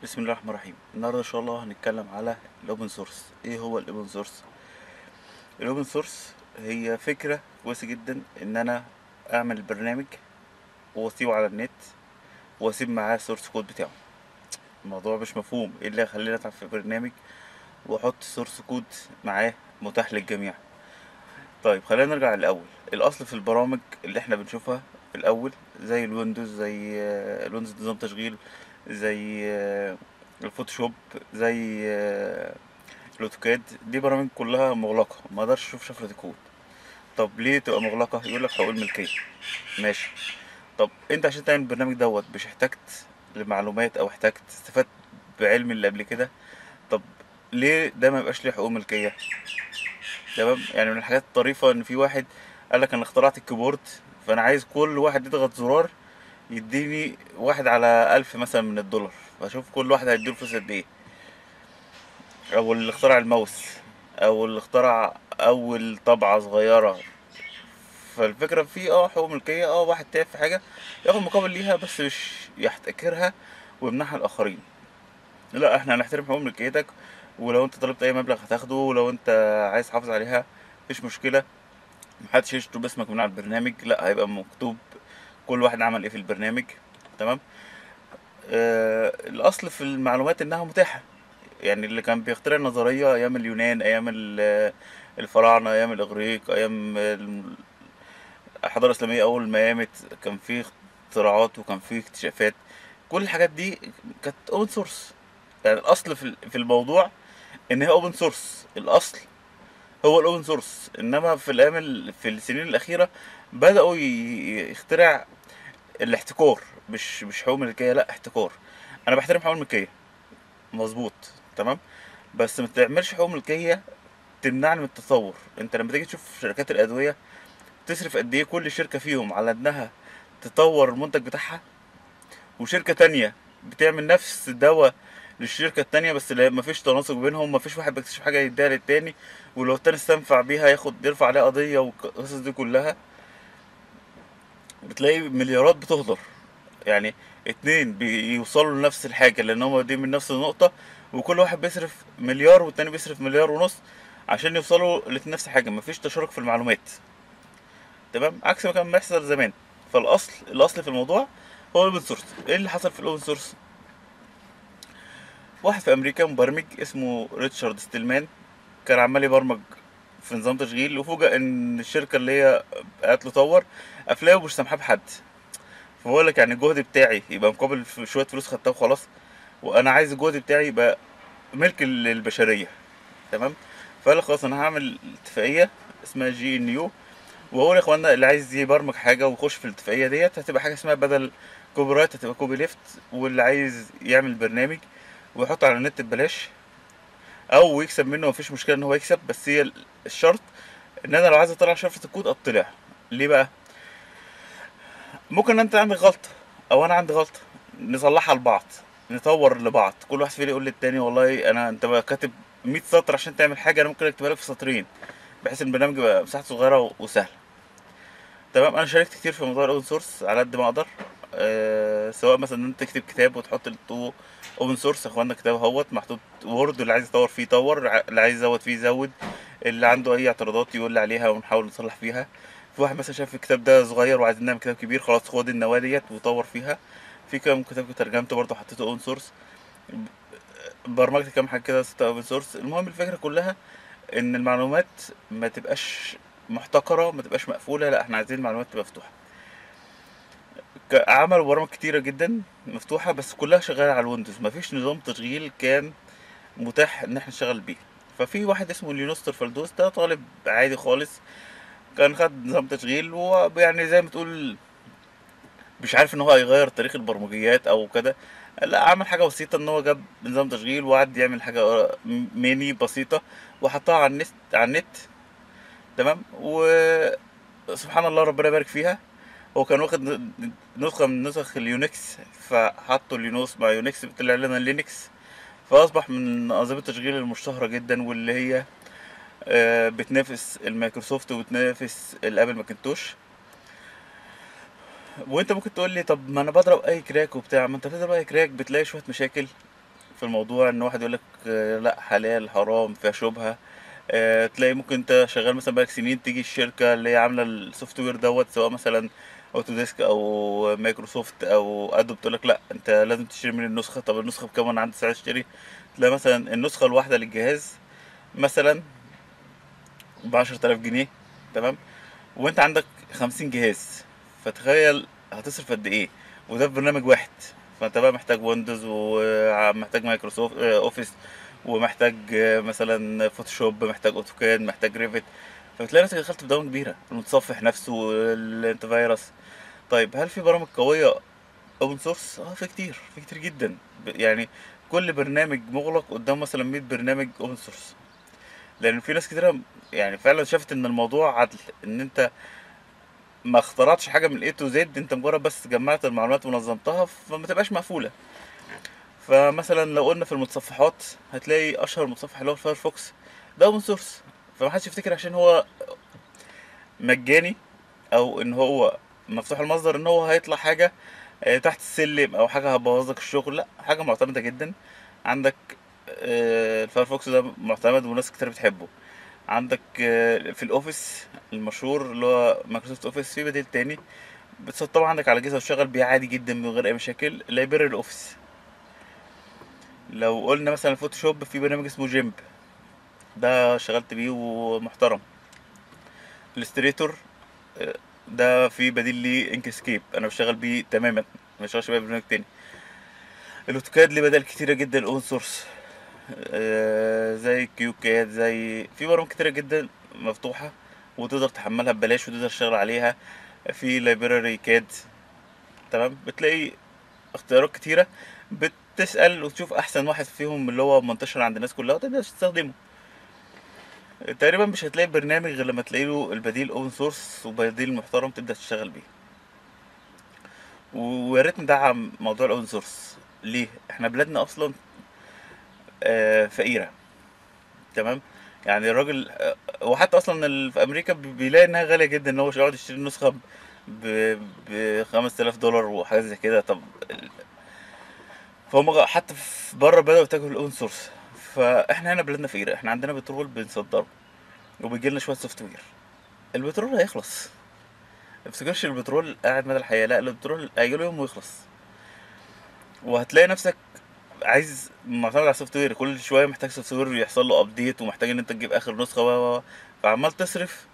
بسم الله الرحمن الرحيم النهارده ان شاء الله هنتكلم على الاوبن سورس ايه هو الاوبن سورس الاوبن سورس هي فكره كويسه جدا ان انا اعمل برنامج واسيبه على النت واسيب معاه السورس كود بتاعه الموضوع مش مفهوم ايه اللي هيخليني اتعب في برنامج واحط سورس كود معاه متاح للجميع طيب خلينا نرجع للاول الاصل في البرامج اللي احنا بنشوفها في الاول زي الويندوز زي آه، الويندوز نظام تشغيل زي آه، الفوتوشوب زي آه، الاوتوكاد دي برامج كلها مغلقة ما اقدرش اشوف شفرة الكود طب ليه تبقى مغلقة يقول لك حقوق الملكية ماشي طب انت عشان تعمل البرنامج دوت مش احتجت لمعلومات او احتجت استفدت بعلم اللي قبل كده طب ليه ده ما يبقاش ليه حقوق ملكية تمام يعني من الحاجات الطريفة ان في واحد قال لك انا اخترعت الكيبورد فانا عايز كل واحد يضغط زرار يديني واحد على ألف مثلا من الدولار فاشوف كل واحد هيديله فلوس قد ايه او اللي اخترع الماوس او اللي اخترع اول طبعة صغيرة فالفكرة في اه حقوق ملكية اه واحد تعب في حاجة ياخد مقابل ليها بس مش يحتكرها ويمنحها الآخرين لا احنا هنحترم حقوق ملكيتك ولو انت طلبت اي مبلغ هتاخده ولو انت عايز تحافظ عليها مفيش مشكلة محدش يشطب اسمك من على البرنامج لا هيبقى مكتوب كل واحد عمل ايه في البرنامج تمام آه الاصل في المعلومات انها متاحة يعني اللي كان بيخترع النظرية ايام اليونان ايام ال- الفراعنة ايام الاغريق ايام الم- الحضارة الاسلامية اول ما قامت كان في اختراعات وكان في اكتشافات كل الحاجات دي كانت اوبن سورس يعني الاصل في ال- في الموضوع ان هي اوبن سورس الاصل هو الاوبن سورس انما في الايام ال- في السنين الاخيره بداوا ي- يخترع الاحتكار مش مش حقوق ملكيه لا احتكار انا بحترم حقوق الملكيه مظبوط تمام بس ما تعملش حقوق ملكيه تمنعني من التطور انت لما تيجي تشوف شركات الادويه تصرف قد ايه كل شركه فيهم على انها تطور المنتج بتاعها وشركه تانية بتعمل نفس الدواء للشركة التانية بس لا مفيش تناسق بينهم مفيش واحد بيكتشف حاجة يديها للتاني ولو التاني استنفع بيها ياخد يرفع عليها قضية والقصص دي كلها بتلاقي مليارات بتهدر يعني اتنين بيوصلوا لنفس الحاجة لأن هما دي من نفس النقطة وكل واحد بيصرف مليار والتاني بيصرف مليار ونص عشان يوصلوا لنفس الحاجة مفيش تشارك في المعلومات تمام عكس ما كان بيحصل زمان فالأصل الأصل في الموضوع هو الأوبن سورس ايه اللي حصل في الأوبن سورس واحد في امريكا مبرمج اسمه ريتشارد ستيلمان كان عمال يبرمج في نظام تشغيل وفوجئ ان الشركه اللي هي قالت له طور افلام مش سامحاه بحد فبقول لك يعني الجهد بتاعي يبقى مقابل في شويه فلوس خدتها وخلاص وانا عايز الجهد بتاعي يبقى ملك للبشريه تمام فقال لك خلاص انا هعمل اتفاقيه اسمها جي ان يو واقول يا اخوانا اللي عايز يبرمج حاجه ويخش في الاتفاقيه ديت هتبقى حاجه اسمها بدل كوبي رايت هتبقى كوبي ليفت واللي عايز يعمل برنامج ويحطه على النت ببلاش او يكسب منه مفيش مشكله ان هو يكسب بس هي الشرط ان انا لو عايز اطلع شفره الكود اطلع ليه بقى ممكن انت عندك غلطه او انا عندي غلطه نصلحها لبعض نطور لبعض كل واحد فينا يقول للتاني والله انا انت بقى كاتب 100 سطر عشان تعمل حاجه انا ممكن اكتبها لك في سطرين بحيث ان البرنامج يبقى مساحته صغيره و- وسهله تمام انا شاركت كتير في موضوع الاوبن سورس على قد ما اقدر أه سواء مثلا ان انت تكتب كتاب وتحط التو اوبن سورس يا اخوانا كتاب اهوت محطوط وورد اللي عايز يطور فيه يطور ع- اللي عايز يزود فيه يزود اللي عنده اي اعتراضات يقول لي عليها ونحاول نصلح فيها في واحد مثلا شاف الكتاب ده صغير وعايز نعمل كتاب كبير خلاص خد النواه ديت وطور فيها في كام كتاب كنت ترجمته برضه حطيته اوبن سورس برمجت كام حاجه كده ستة اوبن سورس المهم الفكره كلها ان المعلومات ما تبقاش محتكره ما تبقاش مقفوله لا احنا عايزين المعلومات تبقى مفتوحه ك- عملوا برامج كتيره جدا مفتوحه بس كلها شغاله على الويندوز مفيش نظام تشغيل كان متاح ان احنا نشتغل بيه ففي واحد اسمه لينوستر فالدوس ده طالب عادي خالص كان خد نظام تشغيل ويعني زي ما تقول مش عارف ان هو هيغير تاريخ البرمجيات او كده لا عمل حاجه بسيطه ان هو جاب نظام تشغيل وقعد يعمل حاجه ميني بسيطه وحطها على النت على النت تمام وسبحان الله ربنا يبارك فيها هو كان واخد ن- نسخه من نسخ اليونكس فحطوا اليونوس مع يونكس طلع لنا لينكس فاصبح من انظمه التشغيل المشتهره جدا واللي هي آه، بتنافس المايكروسوفت وبتنافس الابل ماكنتوش وانت ممكن تقول لي طب ما انا بضرب اي كراك وبتاع ما انت بتضرب اي كراك بتلاقي شويه مشاكل في الموضوع ان واحد يقول لك لا حلال حرام فيها شبهه آه، تلاقي ممكن انت شغال مثلا بقالك سنين تيجي الشركه اللي هي عامله السوفت وير دوت سواء مثلا اوتوديسك او مايكروسوفت او ادوب تقول لك لا انت لازم تشتري من النسخه طب النسخه بكام انا عندي سعر اشتري تلاقي مثلا النسخه الواحده للجهاز مثلا ب 10000 جنيه تمام وانت عندك 50 جهاز فتخيل هتصرف قد ايه وده في برنامج واحد فانت بقى محتاج ويندوز ومحتاج مايكروسوفت آه، اوفيس ومحتاج آه، مثلا فوتوشوب محتاج اوتوكاد محتاج ريفت فبتلاقي نفسك دخلت في دوامة كبيرة المتصفح نفسه الانت فيروس طيب هل في برامج قوية اوبن سورس؟ اه في كتير في كتير جدا ب- يعني كل برنامج مغلق قدام مثلا 100 برنامج اوبن سورس لان في ناس كتيرة يعني فعلا شافت ان الموضوع عدل ان انت ما اخترعتش حاجه من A to Z انت مجرد بس جمعت المعلومات ونظمتها فما تبقاش مقفوله فمثلا لو قلنا في المتصفحات هتلاقي اشهر متصفح اللي هو الفايرفوكس ده اوبن سورس فمحدش يفتكر عشان هو مجاني او ان هو مفتوح المصدر ان هو هيطلع حاجه آه، تحت السلم او حاجه هتبوظ لك الشغل لا حاجه معتمده جدا عندك آه، الفايرفوكس ده معتمد وناس كتير بتحبه عندك آه، في الاوفيس المشهور اللي هو مايكروسوفت اوفيس في بديل تاني بتسطبه عندك على جهاز وتشتغل بيه عادي جدا من غير اي مشاكل لايبراري الاوفيس لو قلنا مثلا الفوتوشوب في برنامج اسمه جيمب ده اشتغلت بيه ومحترم الاستريتور آه، ده في بديل ليه انكسكيب انا بشتغل بيه تماما ما بشتغلش بيه برنامج تاني الاوتوكاد ليه بدل كتيرة جدا اون سورس زي كيوكاد زي في برامج كتيرة جدا مفتوحة وتقدر تحملها ببلاش وتقدر تشتغل عليها في لايبراري كاد تمام بتلاقي اختيارات كتيرة بتسأل وتشوف أحسن واحد فيهم اللي هو منتشر عند الناس كلها وتقدر تستخدمه تقريبا مش هتلاقي برنامج غير لما تلاقي له البديل اوبن سورس وبديل محترم تبدأ تشتغل بيه ويا ريت ندعم موضوع الاوبن سورس ليه احنا بلادنا اصلا آه، فقيرة تمام يعني الراجل آه، وحتى اصلا ال- في امريكا بي- بيلاقي انها غالية جدا ان هو يقعد يشتري النسخة ب ب 5000 دولار وحاجات زي كده طب ال- فهم غ- حتى في بره بدأوا يتجهوا للاوبن سورس فاحنا هنا بلادنا فقيرة احنا عندنا بترول بنصدره وبيجي لنا شوية سوفت وير البترول هيخلص ما تفتكرش البترول قاعد مدى الحياة لا البترول هيجي له يوم ويخلص وهتلاقي نفسك عايز معتمد على السوفت وير كل شويه محتاج سوفت وير يحصل له ابديت ومحتاج ان انت تجيب اخر نسخه و و- و. فعمال تصرف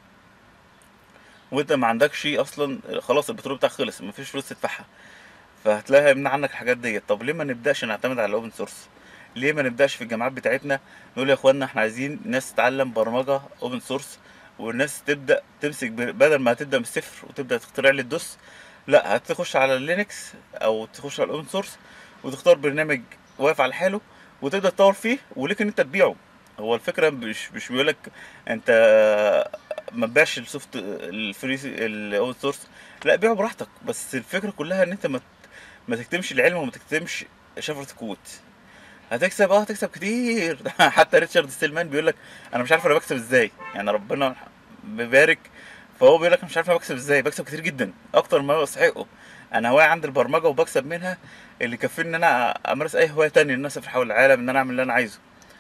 وانت ما عندكش اصلا خلاص البترول بتاعك خلص مفيش فلوس تدفعها فهتلاقي يمنع عنك الحاجات ديت طب ليه ما نبداش نعتمد على الاوبن سورس ليه ما نبداش في الجامعات بتاعتنا نقول يا اخوانا احنا عايزين ناس تتعلم برمجه اوبن سورس والناس تبدا تمسك ب- بدل ما تبدا من الصفر وتبدا تخترع لي الدوس لا هتخش على اللينكس او تخش على الاوبن سورس وتختار برنامج واقف على حاله وتبدا تطور فيه وليك ان انت تبيعه هو الفكره مش مش بيقول لك انت ما تبيعش السوفت الفري الاوبن سورس لا بيعه براحتك بس الفكره كلها ان انت ما ت- ما تكتمش العلم وما تكتمش شفره الكود هتكسب اه هتكسب كتير حتى ريتشارد ستيلمان بيقول لك انا مش عارف انا بكسب ازاي يعني ربنا مبارك فهو بيقول لك انا مش عارف انا بكسب ازاي بكسب كتير جدا اكتر ما يستحقه انا هوايه عندي البرمجه وبكسب منها اللي يكفيني ان انا امارس اي هوايه تانية ان انا اسافر حول العالم ان انا اعمل اللي انا عايزه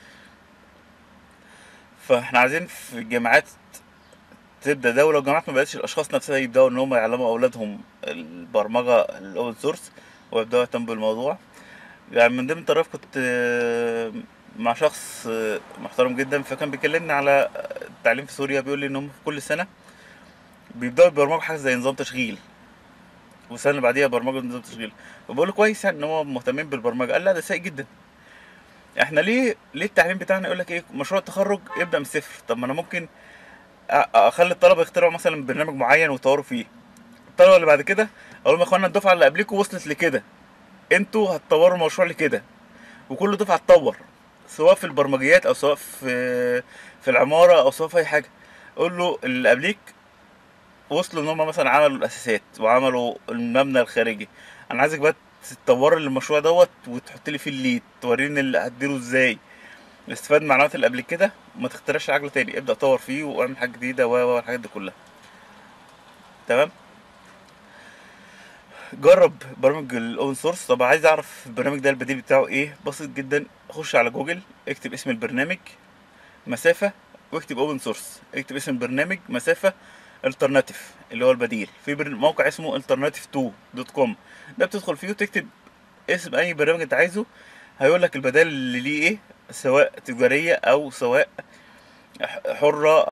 فاحنا عايزين في الجامعات تبدا دوله والجامعات ما بقتش الاشخاص نفسها يبداوا ان هم يعلموا اولادهم البرمجه الاوبن سورس ويبداوا يهتموا بالموضوع يعني من ضمن الطرف كنت آه، مع شخص آه، محترم جدا فكان بيكلمني على التعليم في سوريا بيقول لي ان هم في كل سنه بيبداوا يبرمجوا حاجه زي نظام تشغيل والسنه اللي بعديها برمجه نظام تشغيل فبقول له كويس يعني ان هو مهتمين بالبرمجه قال لا ده سيء جدا احنا ليه ليه التعليم بتاعنا يقول لك ايه مشروع التخرج يبدا من الصفر طب ما انا ممكن أ- اخلي الطلبه يخترعوا مثلا برنامج معين ويطوروا فيه الطلبه اللي بعد كده اقول لهم يا اخوانا الدفعه اللي قبلكم وصلت لكده انتوا هتطوروا المشروع لكده وكل دفعه تطور سواء في البرمجيات او سواء في في العماره او سواء في اي حاجه قول له اللي قبليك وصلوا ان هم مثلا عملوا الاساسات وعملوا المبنى الخارجي انا عايزك بقى تطور لي المشروع دوت وتحط لي فيه الليد توريني اللي هتديره ازاي استفاد من المعلومات اللي قبل كده وما تخترعش عجله تاني ابدا طور فيه واعمل حاجه جديده و و الحاجات دي كلها تمام جرب برامج الاوبن سورس طب عايز اعرف البرنامج ده البديل بتاعه ايه بسيط جدا خش على جوجل اكتب اسم البرنامج مسافة واكتب اوبن سورس اكتب اسم البرنامج مسافة الترناتيف اللي هو البديل في برن- موقع اسمه alternative2.com ده بتدخل فيه وتكتب اسم اي برنامج انت عايزه هيقول لك البدائل اللي ليه ايه سواء تجارية او سواء ح- حرة